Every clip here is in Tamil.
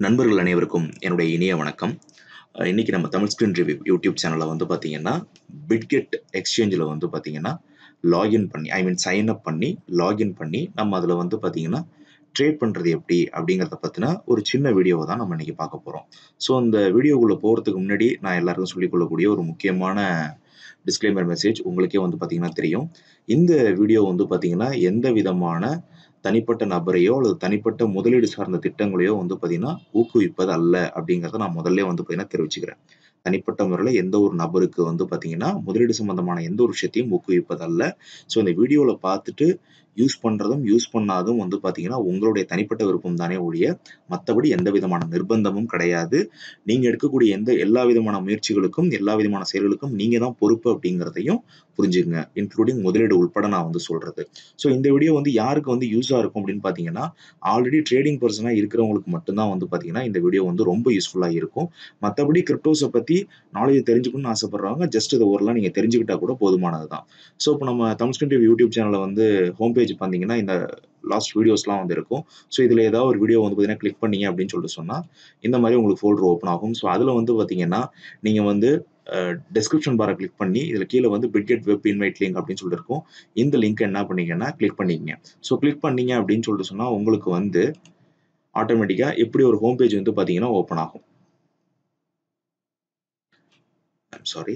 நண்பர்கள் அனைவருக்கும் என்னுடைய இனிய வணக்கம் அஹ் இன்னைக்கு நம்ம தமிழ் ஸ்கிரீன் ரிவ்யூ யூடியூப் சேனலில் வந்து பார்த்தீங்கன்னா பிட்கெட் எக்ஸ்சேஞ்சில் வந்து பார்த்தீங்கன்னா லாகின் பண்ணி ஐ மீன் சைன் அப் பண்ணி லாகின் பண்ணி நம்ம அதில் வந்து பார்த்தீங்கன்னா ட்ரேட் பண்ணுறது எப்படி அப்படிங்கிறத பற்றின ஒரு சின்ன வீடியோவை தான் நம்ம இன்னைக்கு பார்க்க போகிறோம் ஸோ இந்த வீடியோக்குள்ளே போகிறதுக்கு முன்னாடி நான் எல்லாருக்கும் சொல்லிக்கொள்ளக்கூடிய ஒரு முக்கியமான டிஸ்க்ளைமர் மெசேஜ் உங்களுக்கே வந்து பார்த்தீங்கன்னா தெரியும் இந்த வீடியோ வந்து பார்த்தீங்கன்னா எந்த விதமான தனிப்பட்ட நபரையோ அல்லது தனிப்பட்ட முதலீடு சார்ந்த திட்டங்களையோ வந்து பார்த்தீங்கன்னா ஊக்குவிப்பது அல்ல அப்படிங்கிறத நான் முதல்ல வந்து பார்த்தீங்கன்னா தெரிவிச்சுக்கிறேன் தனிப்பட்ட முறையில் எந்த ஒரு நபருக்கு வந்து பார்த்தீங்கன்னா முதலீடு சம்பந்தமான எந்த ஒரு விஷயத்தையும் ஊக்குவிப்பது அல்ல ஸோ இந்த வீடியோவில் பார்த்துட்டு யூஸ் பண்ணுறதும் யூஸ் பண்ணாதும் வந்து பார்த்தீங்கன்னா உங்களுடைய தனிப்பட்ட விருப்பம் தானே ஒழிய மற்றபடி எந்த விதமான நிர்பந்தமும் கிடையாது நீங்கள் எடுக்கக்கூடிய எந்த எல்லா விதமான முயற்சிகளுக்கும் எல்லா விதமான செயல்களுக்கும் நீங்கள் தான் பொறுப்பு அப்படிங்கிறதையும் புரிஞ்சுங்க இன்க்ளூடிங் முதலீடு உட்பட நான் வந்து சொல்கிறது ஸோ இந்த வீடியோ வந்து யாருக்கு வந்து யூஸாக இருக்கும் அப்படின்னு பார்த்தீங்கன்னா ஆல்ரெடி ட்ரேடிங் பர்சனாக இருக்கிறவங்களுக்கு மட்டும்தான் வந்து பார்த்தீங்கன்னா இந்த வீடியோ வந்து ரொம்ப யூஸ்ஃபுல்லாக இருக்கும் மற்றபடி கிரிப்டோஸை பற்றி நாலேஜ் தெரிஞ்சுக்கணும்னு ஆசைப்படுறவங்க ஜஸ்ட் இதை ஓரளவு நீங்கள் தெரிஞ்சுக்கிட்டா கூட போதுமானது தான் ஸோ இப்போ நம்ம தமிழ் ஸ்கிரீன் டிவி யூடியூப் சேனலில் வந்து ஹோம் பேஜ் பார்த்தீங்கன்னா இந்த லாஸ்ட் வீடியோஸ்லாம் வந்து இருக்கும் ஸோ இதில் ஏதாவது ஒரு வீடியோ வந்து பார்த்தீங்கன்னா கிளிக் பண்ணீங்க அப்படின்னு சொல்லிட்டு சொன்னால் இந்த மாதிரி உங்களுக்கு ஃபோல்டர் ஓப்பன் ஆகும் ஸோ அதில் வந்து பார்த்தீங்கன்னா நீங்கள் வந்து டெஸ்கிரிப்ஷன் பாரை கிளிக் பண்ணி இதில் கீழே வந்து பிட்கெட் வெப் இன்வைட் லிங்க் அப்படின்னு சொல்லிட்டு இருக்கும் இந்த லிங்க் என்ன பண்ணீங்கன்னா கிளிக் பண்ணிக்கங்க ஸோ கிளிக் பண்ணீங்க அப்படின்னு சொல்லிட்டு சொன்னால் உங்களுக்கு வந்து ஆட்டோமேட்டிக்காக எப்படி ஒரு ஹோம் பேஜ் வந்து பார்த்தீங்கன்னா ஓப்பன் ஆகும் ஐம் சாரி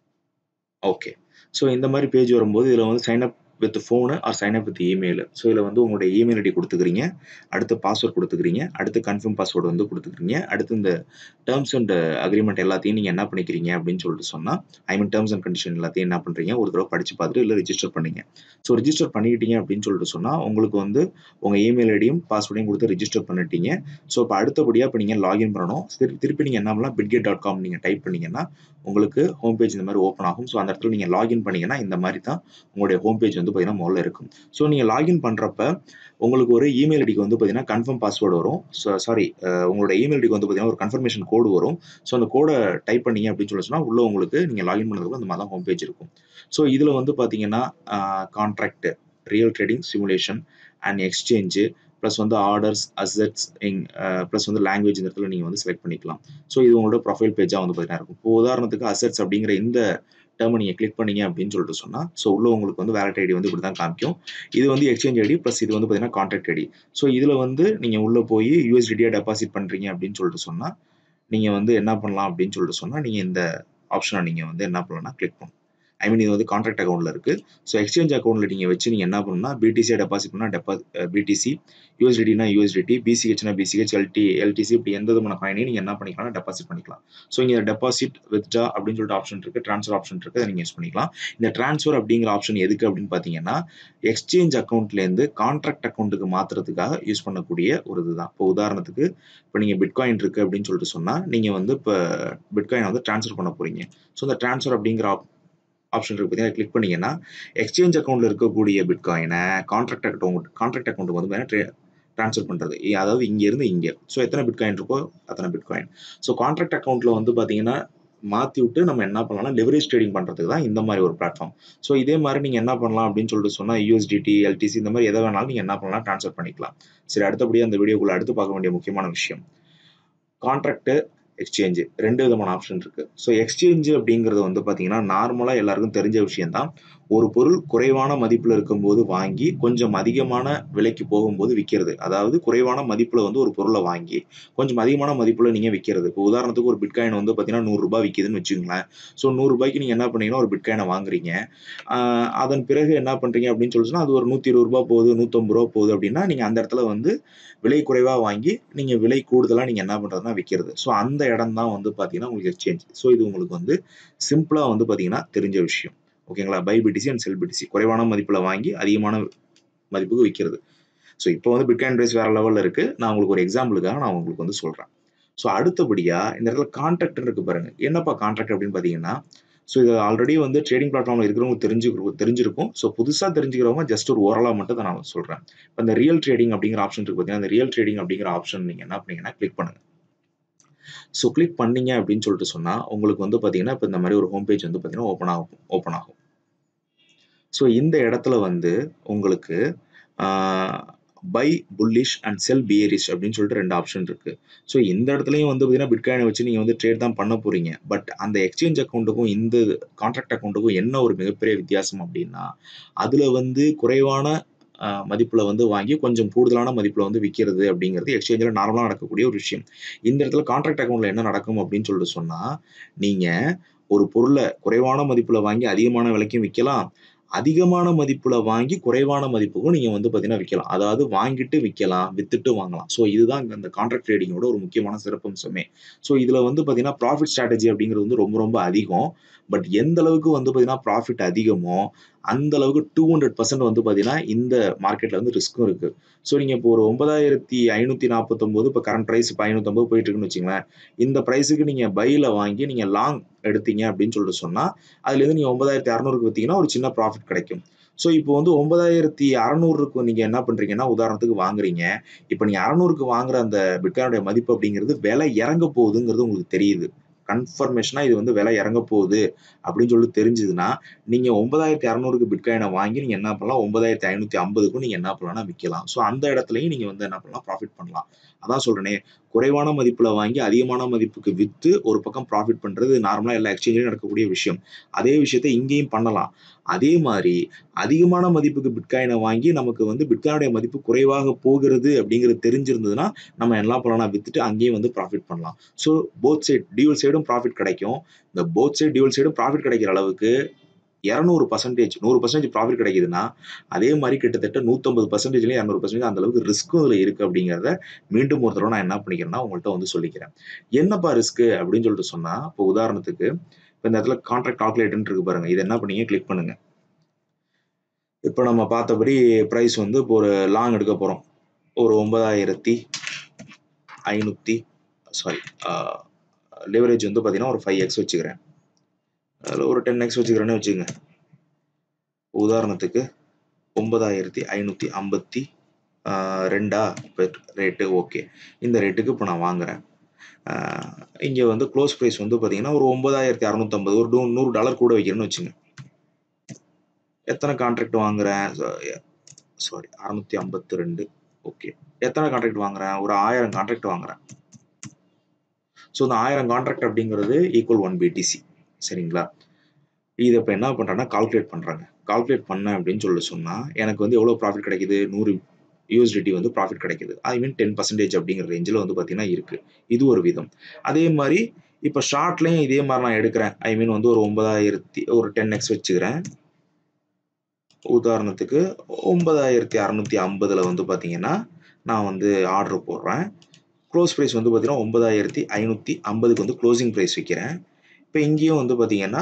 ஓகே ஸோ இந்த மாதிரி பேஜ் வரும்போது இதில் வந்து sign up with phone or sign up with email so இதில் வந்து உங்களுடைய இமெயில் ஐடி கொடுத்துக்கிறீங்க அடுத்து பாஸ்வேர்ட் கொடுத்துக்கிறீங்க அடுத்து கன்ஃபார்ம் பாஸ்வேர்டு வந்து கொடுத்துக்கிறீங்க அடுத்து இந்த டேர்ம்ஸ் அண்ட் அக்ரிமெண்ட் எல்லாத்தையும் நீங்கள் என்ன பண்ணிக்கிறீங்க அப்படின்னு சொல்லிட்டு சொன்னால் I mean terms and condition எல்லாத்தையும் என்ன பண்ணுறீங்க ஒரு தடவை படித்து பார்த்துட்டு இல்லை ரிஜிஸ்டர் பண்ணீங்க ஸோ ரிஜிஸ்டர் பண்ணிக்கிட்டீங்க அப்படின்னு சொல்லிட்டு சொன்னால் உங்களுக்கு வந்து உங்கள் இமெயில் ஐடியும் பாஸ்வேர்டையும் கொடுத்து ரிஜிஸ்டர் பண்ணிட்டீங்க ஸோ இப்போ அடுத்தபடியாக இப்போ நீங்கள் லாகின் பண்ணணும் திருப்பி திருப்பி நீங்கள் என்ன பண்ணலாம் பிட்கெட் டாட் காம் நீங்கள் டைப் பண்ணீங்கன்னா உங்களுக்கு ஹோம் பேஜ் இந்த மாதிரி ஓப்பன் ஆகும் ஸோ அந்த இடத்துல நீங்கள் லாகின் பண்ணீங்கன்னா இந்த மாதிரி தான் உங்களுடைய ஹோம் பேஜ் வந்து பார்த்தீங்கன்னா முதல்ல இருக்கும் ஸோ நீங்கள் லாகின் பண்ணுறப்ப உங்களுக்கு ஒரு இமெயில் ஐடிக்கு வந்து பார்த்தீங்கன்னா கன்ஃபார்ம் பாஸ்வேர்டு வரும் ஸோ சாரி உங்களோட இமெயில் ஐடிக்கு வந்து பார்த்தீங்கன்னா ஒரு கன்ஃபர்மேஷன் கோடு வரும் ஸோ அந்த கோடை டைப் பண்ணீங்க அப்படின்னு சொல்லி சொன்னால் உள்ள உங்களுக்கு நீங்கள் லாகின் பண்ணுறதுக்கு அந்த மாதிரி தான் ஹோம் பேஜ் இருக்கும் ஸோ இதில் வந்து பார்த்தீங்கன்னா contract real trading simulation and exchange plus வந்து ஆர்டர்ஸ் அசட்ஸ் இங் ப்ளஸ் வந்து லாங்குவேஜ் இந்த இடத்துல நீங்கள் வந்து செலக்ட் பண்ணிக்கலாம் ஸோ இது உங்களோட ப்ரொஃபைல் பேஜாக வந்து பார்த்தீங்கன்னா இருக்கும் இப்போ உதாரணத்துக்கு அசட்ஸ் அப்படிங்கிற இந்த டேர்மை நீங்கள் கிளிக் பண்ணீங்க அப்படின்னு சொல்லிட்டு சொன்னால் ஸோ உள்ள உங்களுக்கு வந்து வேலட் ஐடி வந்து இப்படி தான் காமிக்கும் இது வந்து எக்ஸ்சேஞ்ச் ஐடி ப்ளஸ் இது வந்து பார்த்தீங்கன்னா கான்ட்ராக்ட் ஐடி ஸோ இதில் வந்து நீங்கள் உள்ளே போய் யூஎஸ்டிடியாக டெபாசிட் பண்ணுறீங்க அப்படின்னு சொல்லிட்டு சொன்னால் நீங்கள் வந்து என்ன பண்ணலாம் அப்படின்னு சொல்லிட்டு சொன்னால் நீங்கள் இந்த ஆப்ஷனை நீங்கள் வந்து என்ன பண்ணலாம்னா கிளிக் பண்ணணும் ஐ மீன் இது வந்து கான்ட்ராக்ட் அக்கௌண்ட்டில் இருக்குது ஸோ எக்ஸ்சேஞ்ச் அக்கௌண்ட்டில் நீங்கள் வச்சு நீங்கள் என்ன பண்ணணும்னா பிடிசியாக டெபாசிட் பண்ணால் டெபா பிடிசி யூஎஸ்டிடினா யூஎஸ்டிடி பிசிஹெச்னா பிசிஹெச் எல்டி எல்டிசி இப்படி எந்த விதமான காயினையும் நீங்கள் என்ன பண்ணிக்கலாம் டெபாசிட் பண்ணிக்கலாம் ஸோ இங்கே டெபாசிட் வித்ட்ரா அப்படின்னு சொல்லிட்டு ஆப்ஷன் இருக்குது ட்ரான்ஸ்ஃபர் ஆப்ஷன் இருக்குது அதை நீங்கள் யூஸ் பண்ணிக்கலாம் இந்த ட்ரான்ஸ்ஃபர் அப்படிங்கிற ஆப்ஷன் எதுக்கு அப்படின்னு பார்த்தீங்கன்னா எக்ஸ்சேஞ்ச் அக்கௌண்ட்லேருந்து கான்ட்ராக்ட் அக்கௌண்ட்டுக்கு மாற்றுறதுக்காக யூஸ் பண்ணக்கூடிய ஒரு இதுதான் இப்போ உதாரணத்துக்கு இப்போ நீங்கள் பிட்காயின் இருக்குது அப்படின்னு சொல்லிட்டு சொன்னால் நீங்கள் வந்து இப்போ பிட்காயினை வந்து ட்ரான்ஸ்ஃபர் பண்ண போகிறீங்க ஸோ இந்த ட்ரான்ஸ்ஃபர் அப்படிங்கிற ஆப்ஷன் இருக்கு பார்த்தீங்கன்னா கிளிக் பண்ணீங்கன்னா எக்ஸ்சேஞ்ச் அக்கௌண்ட்டில் இருக்கக்கூடிய பிட்காயினை கான்ட்ராக்ட் அக்கௌண்ட் கான்ட்ராக்ட் அக்கௌண்ட்டுக்கு வந்து பார்த்தீங்கன்னா ட்ரான்ஸ்ஃபர் பண்ணுறது அதாவது இங்கேருந்து இங்கே ஸோ எத்தனை பிட்காயின் இருக்கோ அத்தனை பிட்காயின் ஸோ கான்ட்ராக்ட் அக்கௌண்ட்டில் வந்து பார்த்தீங்கன்னா மாற்றி விட்டு நம்ம என்ன பண்ணலாம்னா லெவரேஜ் ட்ரேடிங் பண்ணுறதுக்கு தான் இந்த மாதிரி ஒரு பிளாட்ஃபார்ம் ஸோ இதே மாதிரி நீங்கள் என்ன பண்ணலாம் அப்படின்னு சொல்லிட்டு சொன்னால் யூஎஸ்டிடி எல்டிசி இந்த மாதிரி எதை வேணாலும் நீங்கள் என்ன பண்ணலாம் ட்ரான்ஸ்ஃபர் பண்ணிக்கலாம் சரி அடுத்தபடியாக அந்த வீடியோக்குள்ளே அடுத்து பார்க்க வேண்டிய முக்கியமான விஷயம் கான்ட்ராக்டு எக்ஸ்சேஞ்சு ரெண்டு விதமான ஆப்ஷன் இருக்கு ஸோ எக்ஸ்சேஞ்சு அப்படிங்கிறது வந்து பார்த்தீங்கன்னா நார்மலாக எல்லாருக்கும் தெரிஞ்ச விஷயம் தான் ஒரு பொருள் குறைவான மதிப்பில் இருக்கும்போது வாங்கி கொஞ்சம் அதிகமான விலைக்கு போகும்போது விற்கிறது அதாவது குறைவான மதிப்பில் வந்து ஒரு பொருளை வாங்கி கொஞ்சம் அதிகமான மதிப்பில் நீங்கள் விற்கிறது இப்போ உதாரணத்துக்கு ஒரு பிட்காயின் வந்து பார்த்தீங்கன்னா நூறுரூபா விற்கிதுன்னு வச்சுங்களேன் ஸோ நூறுரூபாய்க்கு நீங்கள் என்ன பண்ணீங்கன்னா ஒரு பிட்காயினை வாங்குறீங்க அதன் பிறகு என்ன பண்ணுறீங்க அப்படின்னு சொல்லிச்சுன்னா அது ஒரு நூற்றி இருபது ரூபா போகுது நூற்றம்பது ரூபா போகுது அப்படின்னா நீங்கள் அந்த இடத்துல வந்து விலை குறைவாக வாங்கி நீங்கள் விலை கூடுதலாக நீங்கள் என்ன பண்ணுறதுனா விற்கிறது ஸோ அந்த இடம் தான் வந்து பார்த்தீங்கன்னா உங்களுக்கு எக்ஸ்சேஞ்ச் ஸோ இது உங்களுக்கு வந்து சிம்பிளாக வந்து பார்த்தீங்கன்னா தெரிஞ்ச விஷயம் ஓகேங்களா buy BTC and sell BTC குறைவான மதிப்பில் வாங்கி அதிகமான மதிப்புக்கு விற்கிறது ஸோ இப்போ வந்து பிட்காயின் ப்ரைஸ் வேறு லெவலில் இருக்குது நான் உங்களுக்கு ஒரு எக்ஸாம்பிளுக்காக நான் உங்களுக்கு வந்து சொல்கிறேன் ஸோ அடுத்தபடியாக இந்த இடத்துல கான்ட்ராக்ட் இருக்கு பாருங்க என்னப்பா கான்ட்ராக்ட் அப்படின்னு பார்த்தீங்கன்னா ஸோ இது ஆல்ரெடி வந்து ட்ரேடிங் பிளாட்ஃபார்மில் இருக்கிறவங்க தெரிஞ்சு தெரிஞ்சிருக்கும் ஸோ புதுசாக தெரிஞ்சுக்கிறவங்க ஜஸ்ட் ஒரு ஓரலாக மட்டும் தான் நான் சொல்கிறேன் இப்போ இந்த ரியல் ட்ரேடிங் அப்படிங்கிற ஆப்ஷன் இருக்கு பார்த்தீங்கன்னா அந்த ரியல் ட்ரேடிங் அப்படிங்கிற ஆப்ஷன் நீங்கள் என்ன பண்ணீங்கன்னா கிளிக் பண்ணுங்கள் ஸோ கிளிக் பண்ணீங்க அப்படின்னு சொல்லிட்டு சொன்னால் உங்களுக்கு வந்து பார்த்தீங்கன்னா இப்போ இந்த மாதிரி ஒரு ஹோம் பேஜ் வந்து பார்த்தீங்கன்னா ஓப்பன் ஆகும் ஓப்பன் ஆகும் ஸோ இந்த இடத்துல வந்து உங்களுக்கு buy bullish and sell bearish அப்படின்னு சொல்லிட்டு ரெண்டு ஆப்ஷன் இருக்கு ஸோ இந்த இடத்துலையும் வந்து பார்த்தீங்கன்னா பிட்காயினை வச்சு நீங்கள் வந்து ட்ரேட் தான் பண்ண போறீங்க பட் அந்த எக்ஸ்சேஞ்ச் அக்கௌண்ட்டுக்கும் இந்த கான்ட்ராக்ட் அக்கௌண்ட்டுக்கும் என்ன ஒரு மிகப்பெரிய வித்தியாசம் அப்படின்னா அதில் வந்து குறைவான மதிப்பில் வந்து வாங்கி கொஞ்சம் கூடுதலான மதிப்பில் வந்து விற்கிறது அப்படிங்கிறது எக்ஸ்சேஞ்சில் நார்மலாக நடக்கக்கூடிய ஒரு விஷயம் இந்த இடத்துல கான்ட்ராக்ட் அக்கௌண்ட்டில் என்ன நடக்கும் அப்படின்னு சொல்லிட்டு சொன்னால் நீங்கள் ஒரு பொருளை குறைவான மதிப்பில் வாங்கி அதிகமான விலைக்கும் விற்கலாம் அதிகமான மதிப்புல வாங்கி குறைவான மதிப்புக்கும் நீங்க வந்து பாத்தீங்கன்னா விற்கலாம் அதாவது வாங்கிட்டு விற்கலாம் வித்துட்டு வாங்கலாம் ஸோ இதுதான் அந்த கான்ட்ராக்ட் ட்ரேடிங்கோட ஒரு முக்கியமான சிறப்பம்சமே ஸோ இதுல வந்து பாத்தீங்கன்னா ப்ராஃபிட் ஸ்ட்ராட்டஜி அப்படிங்கிறது வந்து ரொம்ப ரொம்ப அதிகம் பட் எந்த அளவுக்கு வந்து பாத்தீங்கன்னா ப்ராஃபிட் அதிகமோ அந்த அளவுக்கு டூ ஹண்ட்ரட் பர்சன்ட் வந்து பாத்தீங்கன்னா இந்த மார்க்கெட்ல வந்து ரிஸ்க்கும் இருக்கு ஸோ நீங்க இப்போ ஒரு ஒன்பதாயிரத்தி ஐநூத்தி நாற்பத்தொன்பது இப்போ கரண்ட் ப்ரைஸ் இப்போ ஐநூத்தொம்பது போயிட்டு இருக்குன்னு வச்சுங்களேன் இந்த ப்ரைஸுக்கு நீங்க பையில வாங்கி நீங்க லாங் எடுத்தீங்க அப்படின்னு சொல்லிட்டு சொன்னா அதுல இருந்து நீங்க ஒன்பதாயிரத்தி அறநூறுக்கு வித்தீங்கன்னா ஒரு சின்ன ப்ராஃபிட் கிடைக்கும் ஸோ இப்போ வந்து ஒன்பதாயிரத்தி அறநூறுக்கு நீங்க என்ன பண்றீங்கன்னா உதாரணத்துக்கு வாங்குறீங்க இப்போ நீங்க அறநூறுக்கு வாங்குற அந்த பிட்காயினுடைய மதிப்பு அப்படிங்கிறது விலை இறங்க போகுதுங்கிறது உங்களுக்கு தெரியுது கன்ஃபர்மேஷனா இது வந்து விலை இறங்க போகுது அப்படின்னு சொல்லி தெரிஞ்சதுன்னா நீங்க ஒன்பதாயிரத்தி அறநூறுக்கு பிட்காயினை வாங்கி நீங்க என்ன பண்ணலாம் ஒன்பதாயிரத்தி ஐநூத்தி ஐம்பதுக்கும் நீங்க என்ன பண்ணலாம்னா விற்கலாம் ஸோ அந்த இடத்துலயும் நீங்க வந்து என்ன பண்ணலாம் ப்ராஃபிட் பண்ணலாம் அதான் சொல்றேனே குறைவான மதிப்புல வாங்கி அதிகமான மதிப்புக்கு வித்து ஒரு பக்கம் ப்ராஃபிட் பண்றது நார்மலா எல்லா எக்ஸ்சேஞ்சிலும் நடக்கக்கூடிய விஷயம் அதே விஷயத்த இங்கேயும் பண்ணலாம் அதே மாதிரி அதிகமான மதிப்புக்கு பிட்காயினை வாங்கி நமக்கு வந்து பிட்காயினுடைய மதிப்பு குறைவாக போகிறது அப்படிங்கிறது தெரிஞ்சிருந்ததுன்னா நம்ம என்ன பண்ணலாம் வித்துட்டு அங்கேயும் வந்து ப்ராஃபிட் பண்ணலாம் ஸோ போத் சைட் டியூல் சைடும் ப்ராஃபிட் கிடைக்கும் இந்த போத் சைடு டியூல் சைடும் ப்ராஃபிட் கிடைக்கிற அளவுக்கு இரநூறு பர்சன்டேஜ் நூறு பர்சன்டேஜ் ப்ராஃபிட் கிடைக்குதுன்னா அதே மாதிரி கிட்டத்தட்ட நூற்றம்பது பர்சன்டேஜ்லேயும் இரநூறு பர்சன்டேஜ் அந்த அளவுக்கு ரிஸ்க்கும் இதில் இருக்குது அப்படிங்கிறத மீண்டும் ஒரு தடவை நான் என்ன பண்ணிக்கிறேன்னா உங்கள்கிட்ட வந்து சொல்லிக்கிறேன் என்னப்பா ரிஸ்க்கு அப்படின்னு சொல்லிட்டு சொன்னால் இப்போ உதாரணத்துக்கு இப்போ இந்த இடத்துல கான்ட்ராக்ட் கால்குலேட்டர்னு இருக்கு பாருங்க இது என்ன பண்ணீங்க கிளிக் பண்ணுங்க இப்போ நம்ம பார்த்தபடி ப்ரைஸ் வந்து இப்போ ஒரு லாங் எடுக்க போகிறோம் ஒரு ஒன்பதாயிரத்தி ஐநூற்றி சாரி லிவரேஜ் வந்து பார்த்தீங்கன்னா ஒரு ஃபைவ் எக்ஸ் வச்சுக்கிறேன் அதில் ஒரு டென் எக்ஸ் வச்சுக்கிறேன்னு வச்சுக்கோங்க உதாரணத்துக்கு ஒன்பதாயிரத்தி ஐநூற்றி ஐம்பத்தி ரெண்டா இப்போ ரேட்டு ஓகே இந்த ரேட்டுக்கு இப்போ நான் வாங்குறேன் இங்கே வந்து க்ளோஸ் ப்ரைஸ் வந்து பார்த்தீங்கன்னா ஒரு ஒன்பதாயிரத்தி அறநூற்றம்பது ஒரு டூ நூறு டாலர் கூட வைக்கிறேன்னு வச்சுங்க எத்தனை கான்ட்ராக்ட் வாங்குறேன் சாரி அறநூற்றி ஐம்பத்தி ரெண்டு ஓகே எத்தனை கான்ட்ராக்ட் வாங்குறேன் ஒரு ஆயிரம் கான்ட்ராக்ட் வாங்குறேன் ஸோ இந்த ஆயிரம் கான்ட்ராக்ட் அப்படிங்கிறது ஈக்குவல் ஒன் பிடிசி சரிங்களா இதை இப்போ என்ன பண்ணுறேன்னா கால்குலேட் பண்ணுறாங்க கால்குலேட் பண்ணேன் அப்படின்னு சொல்லி சொன்னால் எனக்கு வந்து எவ்வளோ ப்ராஃபிட் கிடைக்குது நூறு யூஎஸ்டிடி வந்து ப்ராஃபிட் கிடைக்குது ஐ மீன் டென் பர்சன்டேஜ் அப்படிங்கிற ரேஞ்சில் வந்து பார்த்தீங்கன்னா இருக்குது இது ஒரு விதம் அதே மாதிரி இப்போ ஷார்ட்லேயும் இதே மாதிரி நான் எடுக்கிறேன் ஐ மீன் வந்து ஒரு ஒன்பதாயிரத்தி ஒரு டென் எக்ஸ் வச்சுக்கிறேன் உதாரணத்துக்கு ஒன்பதாயிரத்தி அறநூற்றி ஐம்பதில் வந்து பார்த்தீங்கன்னா நான் வந்து ஆர்டர் போடுறேன் க்ளோஸ் ப்ரைஸ் வந்து பார்த்தீங்கன்னா ஒன்பதாயிரத்தி ஐநூற்றி ஐம்பதுக்கு வந்து க்ளோசிங் ப்ரைஸ் வைக்கிறேன் இப்போ இங்கேயும் வந்து பார்த்தீங்கன்னா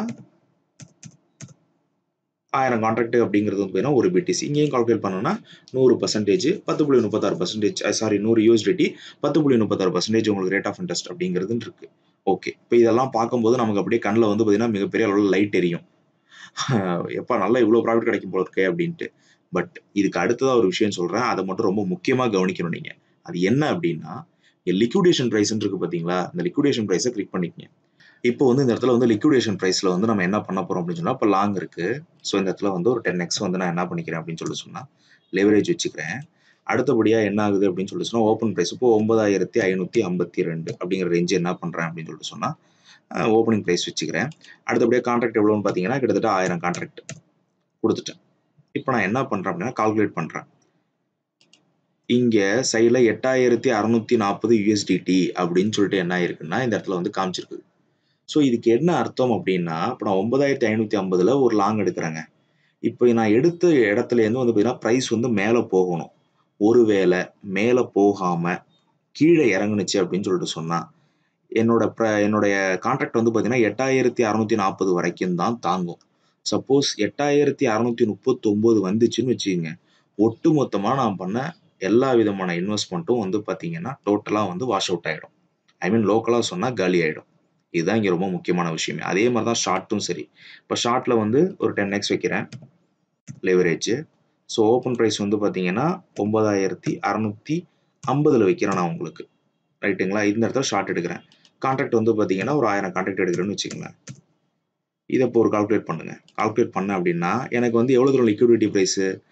ஆயிரம் கான்ட்ராக்ட் அப்படிங்கிறது வந்து பார்த்தீங்கன்னா ஒரு பிடிசி இங்கேயும் கால்குலேட் பண்ணோம்னா நூறு பர்சன்டேஜ் பத்து புள்ளி முப்பத்தாறு பர்சன்டேஜ் சாரி நூறு யூஎஸ்டிடி பத்து புள்ளி முப்பத்தாறு பர்சன்டேஜ் உங்களுக்கு ரேட் ஆஃப் இன்ட்ரெஸ்ட் அப்படிங்கிறது இருக்கு ஓகே இப்போ இதெல்லாம் பார்க்கும்போது நமக்கு அப்படியே கண்ணில் வந்து பார்த்தீங்கன்னா மிகப்பெரிய அளவில் லைட் எரியும் எப்பா நல்லா இவ்வளோ ப்ராஃபிட் கிடைக்கும் போல இருக்கே அப்படின்ட்டு பட் இதுக்கு அடுத்ததாக ஒரு விஷயம் சொல்கிறேன் அதை மட்டும் ரொம்ப முக்கியமாக கவனிக்கணும் நீங்கள் அது என்ன அப்படின்னா லிக்விடேஷன் ப்ரைஸ்ன்னு இருக்கு பார்த்தீங்களா இந்த லிக்விடேஷன் ப்ரைஸை கிளிக் பண்ணிக்கங்க இப்போ வந்து இந்த இடத்துல வந்து லிக்விடேஷன் ப்ரைஸில் வந்து நம்ம என்ன பண்ண போகிறோம் அப்படின்னு சொன்னால் இப்போ லாங் இருக்குது ஸோ இந்த இடத்துல வந்து ஒரு டென் எக்ஸ் வந்து நான் என்ன பண்ணிக்கிறேன் அப்படின்னு சொல்லி சொன்னால் லெவரேஜ் வச்சுக்கிறேன் அடுத்தபடியாக என்ன ஆகுது அப்படின்னு சொல்லி சொன்னால் ஓப்பன் ப்ரைஸ் இப்போ ஒன்பதாயிரத்தி ஐநூற்றி ஐம்பத்தி ரெண்டு அப்படிங்கிற ரேஞ்சு என்ன பண்ணுறேன் அப்படின்னு சொல்லிட்டு சொன்னால் ஓப்பனிங் ப்ரைஸ் வச்சுக்கிறேன் அடுத்தபடியாக கான்ட்ராக்ட் எவ்வளோன்னு பார்த்தீங்கன்னா கிட்டத்தட்ட ஆயிரம் கான்ட்ராக்ட் கொடுத்துட்டேன் இப்போ நான் என்ன பண்ணுறேன் அப்படின்னா கால்குலேட் பண்ணுறேன் இங்கே சைடில் எட்டாயிரத்தி அறநூற்றி நாற்பது யூஎஸ்டிடி அப்படின்னு சொல்லிட்டு என்ன ஆயிருக்குன்னா இந்த இடத்துல வந்து காமிச்சிருக்கு ஸோ இதுக்கு என்ன அர்த்தம் அப்படின்னா இப்போ நான் ஒன்பதாயிரத்தி ஐநூற்றி ஐம்பதில் ஒரு லாங் எடுக்கிறேங்க இப்போ நான் எடுத்த இடத்துலேருந்து வந்து பார்த்தீங்கன்னா ப்ரைஸ் வந்து மேலே போகணும் ஒருவேளை மேலே போகாமல் கீழே இறங்குனுச்சு அப்படின்னு சொல்லிட்டு சொன்னால் என்னோட ப்ர என்னுடைய கான்ட்ராக்ட் வந்து பார்த்தீங்கன்னா எட்டாயிரத்தி அறநூற்றி நாற்பது வரைக்கும் தான் தாங்கும் சப்போஸ் எட்டாயிரத்தி அறநூற்றி முப்பத்தொம்போது வந்துச்சுன்னு வச்சுக்கோங்க ஒட்டு மொத்தமாக நான் பண்ண எல்லா விதமான இன்வெஸ்ட்மெண்ட்டும் வந்து பார்த்தீங்கன்னா டோட்டலாக வந்து வாஷ் அவுட் ஆகிடும் ஐ மீன் லோக்கலாக சொன்னால் காலி ஆகிடும் இதுதான் இங்கே ரொம்ப முக்கியமான விஷயமே அதே மாதிரி தான் ஷார்ட்டும் சரி இப்போ ஷார்ட்டில் வந்து ஒரு டென் எக்ஸ் வைக்கிறேன் லெவரேஜ் ஸோ ஓப்பன் ப்ரைஸ் வந்து பார்த்தீங்கன்னா ஒன்பதாயிரத்தி அறநூற்றி ஐம்பதில் வைக்கிறேன் நான் உங்களுக்கு ரைட்டுங்களா இந்த இடத்துல ஷார்ட் எடுக்கிறேன் கான்ட்ராக்ட் வந்து பார்த்தீங்கன்னா ஒரு ஆயிரம் கான்ட்ராக்ட் எடுக்கிறேன்னு வச்சுக்கோங்களேன் இதை இப்போ ஒரு கால்குலேட் பண்ணுங்க கால்குலேட் பண்ண அப்படின்னா எனக்கு வந்து எவ்வளோ தூரம் லிக்விடிட்டி ப்ரைஸு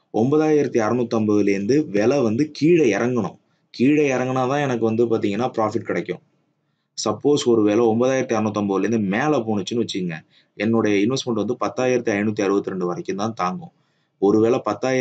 9650லேருந்து விலை வந்து கீழ இறங்கணும். கீழ இறங்குனா தான் எனக்கு வந்து பார்த்தீங்கன்னா, ப்ராஃபிட் கிடைக்கும். சப்போஸ் ஒரு வேள 9650லேருந்து மேல போணுச்சுன்னு வச்சுக்கங்க, என்னுடைய இன்வெஸ்ட்மென்ட் வந்து 10,562 வரைக்கும் தான் தாங்கும். ஒருவேள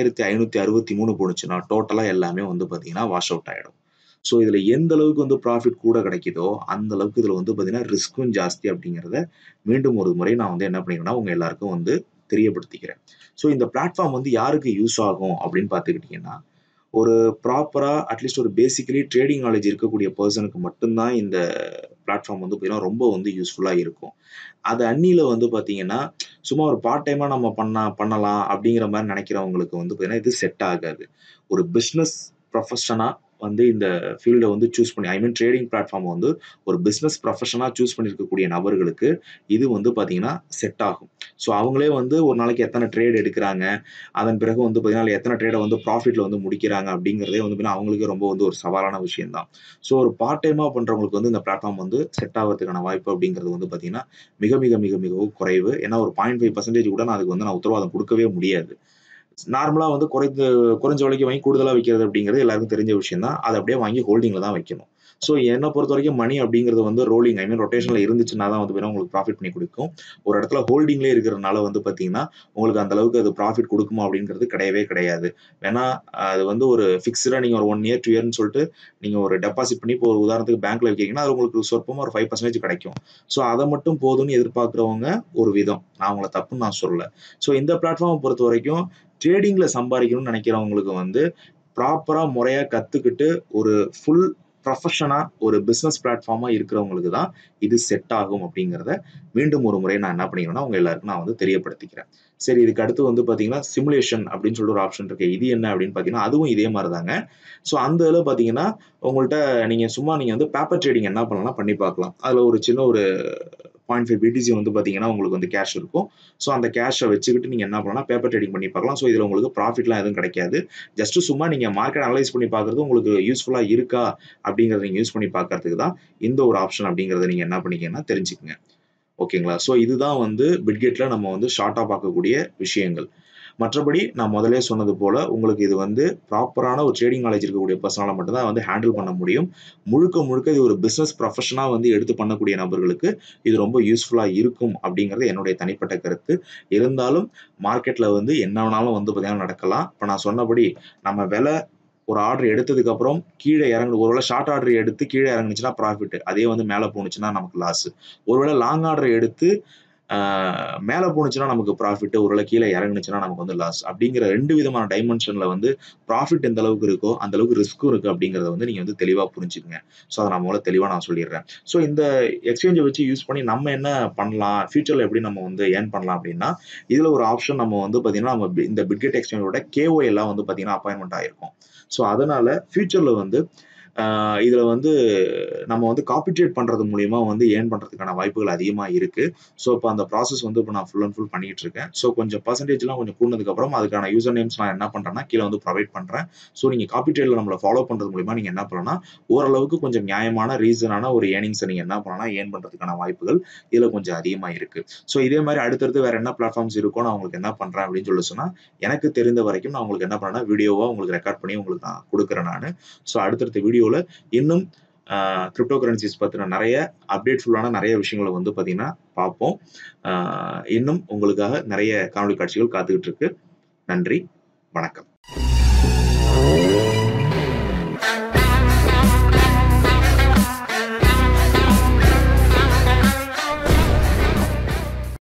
10,563 போணுச்சுன்னா, டோட்டலா எல்லாமே வந்து பார்த்தீங்கன்னா, வாஷ் அவுட் ஆயிடும். ஸோ இதுல எந்த அளவுக்கு வந்து ப்ராஃபிட் கூட கிடைக்குதோ, அந்த அளவுக்கு இதுல வந்து பார்த்தீங்கன்னா, ரிஸ்க்கும் ஜாஸ்தி அப்படிங்கிறத மீண்டும் ஒரு முறை நான் வந்து என்ன பண்ணிக்கிறேன்னா, உங்க எல்லாருக்கும் வந்து தெரியப்படுத்திக்கிறேன். ஸோ இந்த பிளாட்ஃபார்ம் வந்து யாருக்கு யூஸ் ஆகும் அப்படின்னு பார்த்துக்கிட்டீங்கன்னா, ஒரு ப்ராப்பரா அட்லீஸ்ட் ஒரு பேசிக்கலி ட்ரேடிங் நாலேட்ஜ் இருக்கக்கூடிய பெர்சனுக்கு மட்டும் தான் இந்த பிளாட்ஃபார்ம் வந்து பார்த்தீங்கன்னா, ரொம்ப வந்து யூஸ்ஃபுல்லா இருக்கும். அது அந்நியல வந்து பார்த்தீங்கன்னா, சும்மா ஒரு பார்ட் டைமா நம்ம பண்ணா பண்ணலாம் அப்படிங்கிற மாரி நெனைக்கிறவங்களுக்கு வந்து பார்த்தீங்கன்னா, இது செட் ஆகாது. ஒரு பிசினஸ் ப்ரொஃபஷனா வந்து இந்த ஃபீல்ட வந்து சூஸ் பண்ணி ஐ மீன் ட்ரேடிங் பிளாட்ஃபார்ம் வந்து ஒரு பிசினஸ் ப்ரொஃபஷனா சூஸ் பண்ணியிருக்கக்கூடிய நபர்களுக்கு, இது வந்து பார்த்தீங்கன்னா, செட் ஆகும். ஸோ அவங்களே வந்து ஒரு நாளைக்கு எத்தன ட்ரேட் எடுக்குறாங்க, அதன் பிறகு வந்து பார்த்தீங்கன்னா, அதுல எத்தன ட்ரேட வந்து ப்ராஃபிட்ல வந்து முடிக்கிறாங்க அப்படிங்கிறதே வந்து பார்த்தீங்கன்னா, அவங்களுக்கே ரொம்ப வந்து ஒரு சவாலான விஷயம் தான். ஸோ ஒரு பார்ட் டைமா பண்றவங்களுக்கு வந்து இந்த பிளாட்ஃபார்ம் வந்து செட் ஆவறதுக்கான வாய்ப்பு அப்படிங்கிறது வந்து பார்த்தீங்கன்னா, மிக மிக மிக மிகவும் குறைவு. ஏன்னா ஒரு 0.5% கூட நான் அதுக்கு வந்து நான் உத்தரவாதம் குடுக்கவே முடியாது. நார்மலா வந்து குறைந்த குறைஞ்ச விலைக்கு வாங்கி கூடுதலா விக்கிறது அப்படிங்கிறது எல்லாருக்கும் தெரிஞ்ச விஷயம் தான். அத அப்படியே வாங்கி ஹோல்டிங்ல தான் வைக்கணும். ஸோ என்ன பொறுத்தவரைக்கும் மணி அப்படிங்கிறது வந்து ரோலிங் ஐ மீன் ரொட்டேஷன்ல இருந்துச்சுன்னா தான் வந்து பார்த்தீங்கன்னா, உங்களுக்கு ப்ராஃபிட் பண்ணி குடுக்கும். ஒரு இடத்துல ஹோல்டிங்லயே இருக்கிறனால வந்து பார்த்தீங்கன்னா, உங்களுக்கு அந்த அளவுக்கு அது ப்ராஃபிட் குடுக்குமா அப்படிங்கிறது கிடையவே கிடையாது. வேணா அது வந்து ஒரு ஃபிக்ஸ்டா நீங்க ஒரு 1 இயர், 2 இயர்ன்னு சொல்லிட்டு நீங்க ஒரு டெபாசிட் பண்ணி இப்போ ஒரு உதாரணத்துக்கு பேங்க்ல வைக்கிறீங்கன்னா, அது உங்களுக்கு சொற்பமா ஒரு 5% கிடைக்கும். ஸோ அத மட்டும் போதும்னு எதிர்பார்க்கிறவங்க ஒரு விதம். நான் அவங்கள தப்புன்னு நான் சொல்லல. ஸோ இந்த பிளாட்ஃபார்ம பொறுத்தவரைக்கும் ட்ரேடிங்ல சம்பாரிக்கணும்னு நெனைக்கிறவங்களுக்கு வந்து ப்ராப்பரா முறையா கத்துக்கிட்டு ஒரு ஃபுல் ப்ரொஃபஷனா ஒரு பிசினஸ் பிளாட்ஃபார்மா இருக்கிறவங்களுக்கு தான் இது செட் ஆகும் அப்படிங்கிறத மீண்டும் ஒரு முறை நான் என்ன பண்ணிக்கிறேன்னா, உங்க எல்லாருக்கும் நான் வந்து தெரியப்படுத்திக்கிறேன். சரி இதுக்கு அடுத்து வந்து பார்த்தீங்கன்னா, சிமுலேஷன் அப்படின்னு சொல்லிட்டு ஒரு ஆப்ஷன் இருக்கு. இது என்ன அப்படின்னு பார்த்தீங்கன்னா, அதுவும் இதே மாரி தாங்க. ஸோ அந்த இதுல பார்த்தீங்கன்னா, உங்கள்ட்ட நீங்க சும்மா நீங்க வந்து பேப்பர் ட்ரேடிங் என்ன பண்ணலாம்னா பண்ணி பார்க்கலாம். அதுல ஒரு சின்ன ஒரு 0.5 பிடிசி வந்து பார்த்தீங்கன்னா, உங்களுக்கு வந்து கேஷ் இருக்கும். ஸோ அந்த கேஷ வச்சுக்கிட்டு நீங்க என்ன பண்ணலாம்னா, பேப்பர் ட்ரேடிங் பண்ணி பார்க்கலாம். ஸோ இதுல உங்களுக்கு ப்ராஃபிட்லாம் எதுவும் கிடைக்காது. ஜஸ்ட் சும்மா நீங்க மார்க்கெட் அனலைஸ் பண்ணி பார்க்கிறது உங்களுக்கு யூஸ்ஃபுல்லா இருக்கா அப்படிங்கிறத நீங்க யூஸ் பண்ணி பார்க்கறதுக்கு தான் இந்த ஒரு ஆப்ஷன் அப்படிங்கிறத நீங்க என்ன பண்ணிக்கங்கன்னா தெரிஞ்சுக்கங்க. ஓகேங்களா? ஸோ இதுதான் வந்து பிட்கெட்ல நம்ம வந்து ஷார்ட்டா பார்க்கக்கூடிய விஷயங்கள். மற்றபடி நான் முதல்லயே சொன்னது போல, உங்களுக்கு இது வந்து ப்ராப்பரான ஒரு ட்ரேடிங் நாலேட்ஜ் இருக்கக்கூடிய பெர்சனால மட்டும் தான் வந்து ஹேண்டில் பண்ண முடியும். முழுக்க முழுக்க இது ஒரு பிசினஸ் ப்ரொஃபஷனா வந்து எடுத்து பண்ணக்கூடிய நபர்களுக்கு இது ரொம்ப யூஸ்ஃபுல்லா இருக்கும் அப்படிங்கிறது என்னுடைய தனிப்பட்ட கருத்து. இருந்தாலும் மார்க்கெட்ல வந்து என்ன வேணாலும் வந்து பார்த்தீங்கன்னா நடக்கலாம். இப்ப நான் சொன்னபடி நம்ம விலை ஒரு ஆர்டர் எடுத்ததுக்கு அப்புறம் கீழ இறங்கு ஒருவேள ஷார்ட் ஆர்டர் எடுத்து கீழ இறங்குனுச்சுன்னா ப்ராஃபிட். அதே வந்து மேல போணுச்சுன்னா நமக்கு லாஸ். ஒருவேள லாங் ஆர்டர் எடுத்து ஆ மேல போணுச்சுன்னா நமக்கு ப்ராஃபிட். ஒருவேள கீழ இறங்குனுச்சுன்னா நமக்கு வந்து லாஸ். அப்படிங்கிற 2 விதமான டைமென்ஷன்ல வந்து ப்ராஃபிட் எந்த அளவுக்கு இருக்கோ, அந்த அளவுக்கு ரிஸ்க்கும் இருக்கு அப்படிங்கிறத வந்து நீங்க வந்து தெளிவா புரிஞ்சுக்கங்க. ஸோ அத நான் முதல்ல தெளிவா நான் சொல்லிடுறேன். ஸோ இந்த எக்ஸ்சேஞ்ச வச்சு யூஸ் பண்ணி நம்ம என்ன பண்ணலாம்? ஃபியூச்சர்ல எப்படி நம்ம வந்து ஏர்ன் பண்ணலாம் அப்படின்னா, இதுல ஒரு ஆப்ஷன் நம்ம வந்து பார்த்தீங்கன்னா, நம்ம இந்த பிட்கெட் எக்ஸ்சேஞ்சோட கேஒய் எல்லாம் வந்து பார்த்தீங்கன்னா, அப்பாயின்ட்மென்ட் ஆயிருக்கும். ஸோ அதனால ஃபியூச்சர்ல வந்து ஆ இதுல வந்து நம்ம வந்து காப்பி ட்ரேட் பண்றது மூலியமா வந்து ஏர்ன் பண்றதுக்கான வாய்ப்புகள் அதிகமா இருக்கு. ஸோ இப்ப அந்த ப்ராசஸ் வந்து இப்ப நான் ஃபுல் அண்ட் ஃபுல் பண்ணிட்டு இருக்கேன். ஸோ கொஞ்சம் பெர்சன்டேஜ்லாம் கொஞ்சம் கூடுனதுக்கு அப்புறம் அதுக்கான யூசர் நேம்ஸ் நான் என்ன பண்றேன்னா, கீழ வந்து புரொவைட் பண்றேன். ஸோ நீங்க காப்பி ட்ரேட்ல நம்மள ஃபாலோ பண்றது மூலியமா நீங்க என்ன பண்ணலாம்னா, ஓரளவுக்கு கொஞ்சம் நியாயமான ரீசனான ஒரு ஏர்னிங்ஸ நீங்க என்ன பண்ணலாம்னா, ஏர்ன் பண்றதுக்கான வாய்ப்புகள் இதுல கொஞ்சம் அதிகமா இருக்கு. ஸோ இதே மாரி அடுத்தடுத்து வேற என்ன பிளாட்ஃபார்ம்ஸ் இருக்கோ நான் உங்களுக்கு என்ன பண்றேன் அப்படின்னு சொல்லி சொன்னா, எனக்கு தெரிந்த வரைக்கும் நான் உங்களுக்கு என்ன பண்ணேன்னா, வீடியோவா உங்களுக்கு ரெக்கார்ட் பண்ணி உங்களுக்கு நான் குடுக்குறேன் நானு. ஸோ அடுத்தடுத்த வீடியோல இன்னும் ஆ கிரிப்டோ கரன்சிஸ் பத்தின நெறைய அப்டேட் ஃபுல்லான நெறைய விஷயங்கள வந்து பார்த்தீங்கன்னா பார்ப்போம். ஆ இன்னும் உங்களுக்காக நெறைய காணொளி காட்சிகள் காத்துக்கிட்டு இருக்கு. நன்றி. வணக்கம்.